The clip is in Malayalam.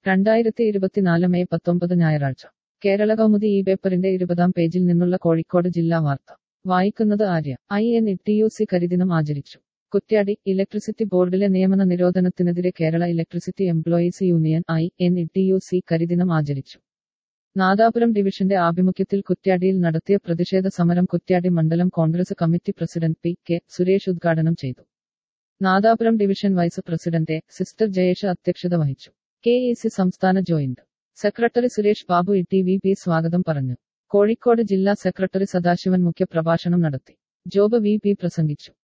രണ്ടായിരത്തി ഇരുപത്തിനാല് മെയ് പത്തൊമ്പത് ഞായറാഴ്ച കേരള കൗമുദി ഈ പേപ്പറിന്റെ ഇരുപതാം പേജിൽ നിന്നുള്ള കോഴിക്കോട് ജില്ലാ വാർത്ത വായിക്കുന്നത് Arya I N T U C കരിദിനം ആചരിച്ചു കുറ്റ്യാടി ഇലക്ട്രിസിറ്റി ബോർഡിലെ നിയമന നിരോധനത്തിനെതിരെ Kerala electricity employees union I N T U C കരിദിനം ആചരിച്ചു നാദാപുരം ഡിവിഷന്റെ ആഭിമുഖ്യത്തിൽ കുറ്റ്യാടിയിൽ നടത്തിയ പ്രതിഷേധ സമരം കുറ്റ്യാടി മണ്ഡലം Congress committee president P K Suresh ഉദ്ഘാടനം ചെയ്തു Nadapuram division vice president A. Sister Jayesha അധ്യക്ഷത വഹിച്ചു കെ ഇ സി സംസ്ഥാന joint secretary Suresh Babu E T V P സ്വാഗതം പറഞ്ഞു കോഴിക്കോട് ജില്ലാ സെക്രട്ടറി സദാശിവൻ മുഖ്യപ്രഭാഷണം നടത്തി ജോബ് വി പി പ്രസംഗിച്ചു